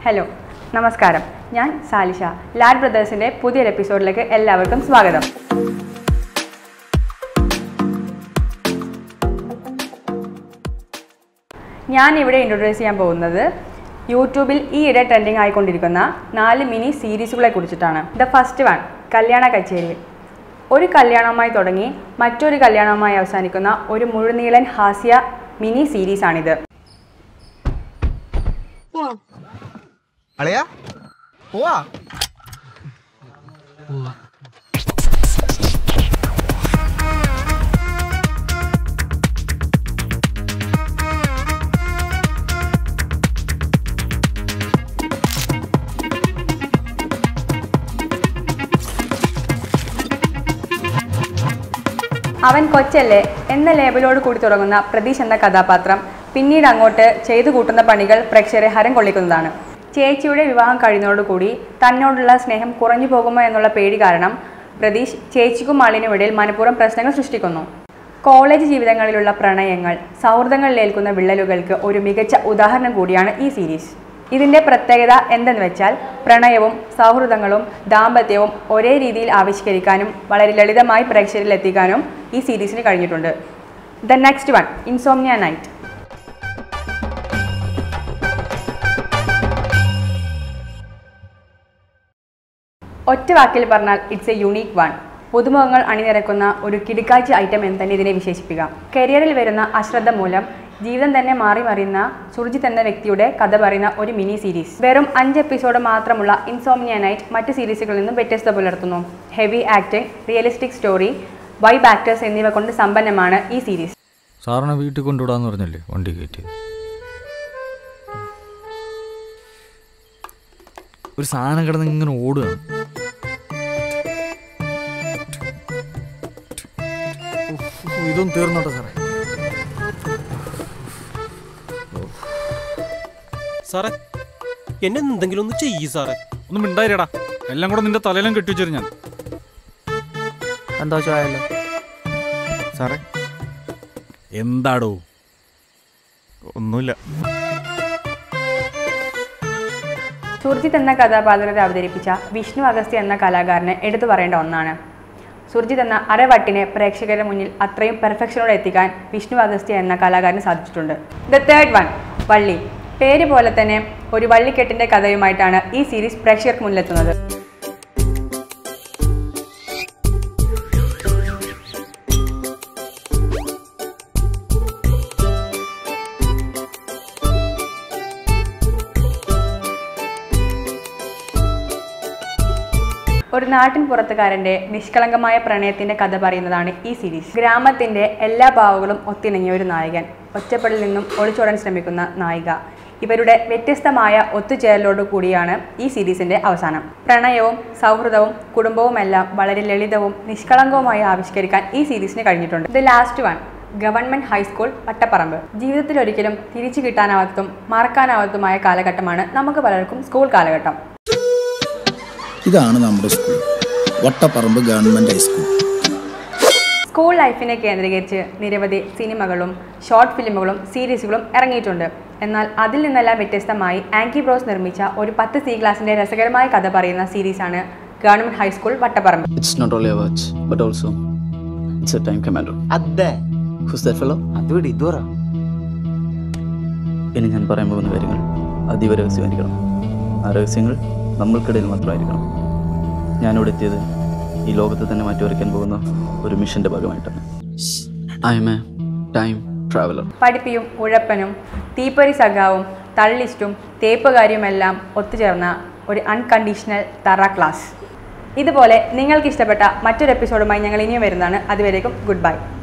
Hello നമസ്കാരം ഞാൻ സാലിഷ LAD ബ്രദേഴ്സിൻ്റെ പുതിയൊരു എപ്പിസോഡിലേക്ക് എല്ലാവർക്കും സ്വാഗതം ഞാൻ ഇവിടെ ഇൻട്രൊഡ്യൂസ് ചെയ്യാൻ പോകുന്നത് യൂട്യൂബിൽ ഈയിടെ ട്രെൻഡിങ് ആയിക്കൊണ്ടിരിക്കുന്ന നാല് മിനി സീരീസുകളെ കുറിച്ചിട്ടാണ് ദ ഫസ്റ്റ് വൺ കല്യാണ കച്ചേരി ഒരു കല്യാണവുമായി തുടങ്ങി മറ്റൊരു കല്യാണവുമായി അവസാനിക്കുന്ന ഒരു മുഴുനീളൻ ഹാസ്യ മിനി സീരീസാണിത് അളിയാ പോവാ അവൻ കൊച്ചല്ലേ എന്ന ലേബലോട് കൂടി തുടങ്ങുന്ന പ്രതീഷ് എന്ന കഥാപാത്രം പിന്നീട് അങ്ങോട്ട് ചെയ്തു കൂട്ടുന്ന പണികൾ പ്രേക്ഷകരെ ഹരം കൊള്ളിക്കുന്നതാണ് ചേച്ചിയുടെ വിവാഹം കഴിയുന്നതോടുകൂടി തന്നോടുള്ള സ്നേഹം കുറഞ്ഞു പോകുമോ എന്നുള്ള പേടി കാരണം പ്രതീഷ് ചേച്ചിക്കും മാളിനും ഇടയിൽ മനഃപൂർവ്വം പ്രശ്നങ്ങൾ സൃഷ്ടിക്കുന്നു കോളേജ് ജീവിതങ്ങളിലുള്ള പ്രണയങ്ങൾ സൗഹൃദങ്ങളിലേൽക്കുന്ന വിള്ളലുകൾക്ക് ഒരു മികച്ച ഉദാഹരണം കൂടിയാണ് ഈ സീരീസ് ഇതിൻ്റെ പ്രത്യേകത എന്തെന്ന് വെച്ചാൽ പ്രണയവും സൗഹൃദങ്ങളും ദാമ്പത്യവും ഒരേ രീതിയിൽ ആവിഷ്കരിക്കാനും വളരെ ലളിതമായി പ്രേക്ഷകരിൽ എത്തിക്കാനും ഈ സീരീസിന് കഴിഞ്ഞിട്ടുണ്ട് the next one insomnia night ഒറ്റ വാക്കിൽ പറഞ്ഞാൽ ഇറ്റ്സ് എ യുണീക്ക് വൺ പുതുമുഖങ്ങൾ അണിനിരക്കുന്ന ഒരു കിടുക്കാഴ്ച ഐറ്റം എന്ന് തന്നെ ഇതിനെ വിശേഷിപ്പിക്കാം കരിയറിൽ വരുന്ന അശ്രദ്ധ മൂലം ജീവിതം തന്നെ മാറി മറിയുന്ന സുർജിത്ത് എന്ന വ്യക്തിയുടെ കഥ പറയുന്ന ഒരു മിനി സീരീസ് വെറും അഞ്ച് എപ്പിസോഡ് മാത്രമുള്ള ഇൻസോംനിയ നൈറ്റ് മറ്റ് സീരീസുകളിൽ നിന്നും വ്യത്യസ്തത പുലർത്തുന്നു heavy acting realistic story vibe actors എന്നിവ കൊണ്ട് സമ്പന്നമാണ് ഈ സീരീസ് സാറിനെ വീട്ടിൽ കൊണ്ടുവിടാന്ന് പറഞ്ഞല്ലേ വണ്ടി കയറ്റി ഒരു സാധനം കിടന്ന് ഇങ്ങനെ ഓടുകയാണ് ഉഫ്, ഉഫ്, ഇതൊന്നും തീർന്നോട്ടെ സാറേ സാറേ എന്നെ എന്തെങ്കിലും ഒന്ന് ചെയ്യ് സാറേ ഒന്നും മിണ്ടായിരടാ എല്ലാം കൂടെ നിന്റെ തലയിലും കെട്ടിവെച്ചു ഞാൻ എന്താ ചായല്ലോ സാറേ എന്താടോ ഒന്നുമില്ല സുർജിത്ത് എന്ന കഥാപാത്രത്തെ അവതരിപ്പിച്ച വിഷ്ണു അഗസ്ത്യ എന്ന കലാകാരനെ എടുത്തു പറയേണ്ട ഒന്നാണ് സുർജിത്ത് എന്ന അരവട്ടിനെ പ്രേക്ഷകരുടെ മുന്നിൽ അത്രയും പെർഫെക്ഷനോടെ എത്തിക്കാൻ വിഷ്ണു അഗസ്ത്യ എന്ന കലാകാരന് സാധിച്ചിട്ടുണ്ട് ദ തേർഡ് വൺ വള്ളി പേര് പോലെ തന്നെ ഒരു വള്ളിക്കെട്ടിന്റെ കഥയുമായിട്ടാണ് ഈ സീരീസ് പ്രേക്ഷകർക്ക് മുന്നിലെത്തുന്നത് ഒരു നാട്ടിൻ പുറത്തുകാരന്റെ നിഷ്കളങ്കമായ പ്രണയത്തിന്റെ കഥ പറയുന്നതാണ് ഈ സീരീസ് ഗ്രാമത്തിന്റെ എല്ലാ ഭാവങ്ങളും ഒത്തിണങ്ങിയ ഒരു നായകൻ ഒറ്റപ്പെടിൽ നിന്നും ഒളിച്ചോടാൻ ശ്രമിക്കുന്ന നായിക ഇവരുടെ വ്യത്യസ്തമായ ഒത്തുചേരലോട് കൂടിയാണ് ഈ സീരീസിന്റെ അവസാനം പ്രണയവും സൗഹൃദവും കുടുംബവുമെല്ലാം വളരെ ലളിതവും നിഷ്കളങ്കവുമായി ആവിഷ്കരിക്കാൻ ഈ സീരീസിന് കഴിഞ്ഞിട്ടുണ്ട് the last one government high school Vattaparambu ജീവിതത്തിൽ ഒരിക്കലും തിരിച്ചു കിട്ടാനാവാത്തതും മറക്കാനാവാത്തതുമായ കാലഘട്ടമാണ് നമുക്ക് പലർക്കും സ്കൂൾ കാലഘട്ടം ഇതാണ് നമ്മുടെ school Vattaparambu government high school school ലൈഫിനെ കേന്ദ്രീകരിച്ച് നിരവധി സിനിമകളും ഷോർട്ട് ഫിലിമുകളും സീരീസുകളും ഇറങ്ങിയിട്ടുണ്ട് എന്നാൽ അതിൽ നിന്നെല്ലാം വ്യത്യസ്തമായി ആങ്കി ബ്രോസ് നിർമ്മിച്ച ഒരു പത്ത് സി ക്ലാസിന്റെ രസകരമായ കഥ പറയുന്ന സീരീസാണ് government high school Vattaparambu It's not only a watch, but also it's a time commander. അതെ Who's that fellow? അത് വിട് ഇതുറ ഇനി ഞാൻ പറയാൻ പോകുന്ന കാര്യങ്ങൾ അതീവ രഹസ്യമായിരിക്കണം ആ രഹസ്യങ്ങൾ നമ്മൾക്കിടയിൽ മാത്രമായിരിക്കണം ഞാനിവിടെ എത്തിയത് ഈ ലോകത്തെ തന്നെ മാറ്റിവരയ്ക്കാൻ പോകുന്ന ഒരു മിഷന്റെ ഭാഗമായിട്ടാണ് I am a time traveller പഠിപ്പിയും ഉഴപ്പനും തീപ്പൊരി സഖാവും തള്ളിസ്റ്റും തേപ്പുകാരിയുമെല്ലാം ഒത്തുചേർന്ന ഒരു അൺകണ്ടീഷണൽ തറ ക്ലാസ് ഇതുപോലെ നിങ്ങൾക്ക് ഇഷ്ടപ്പെട്ട മറ്റൊരു എപ്പിസോഡുമായി ഞങ്ങൾ ഇനിയും വരുന്നതാണ് അതുവരേക്കും ഗുഡ് ബൈ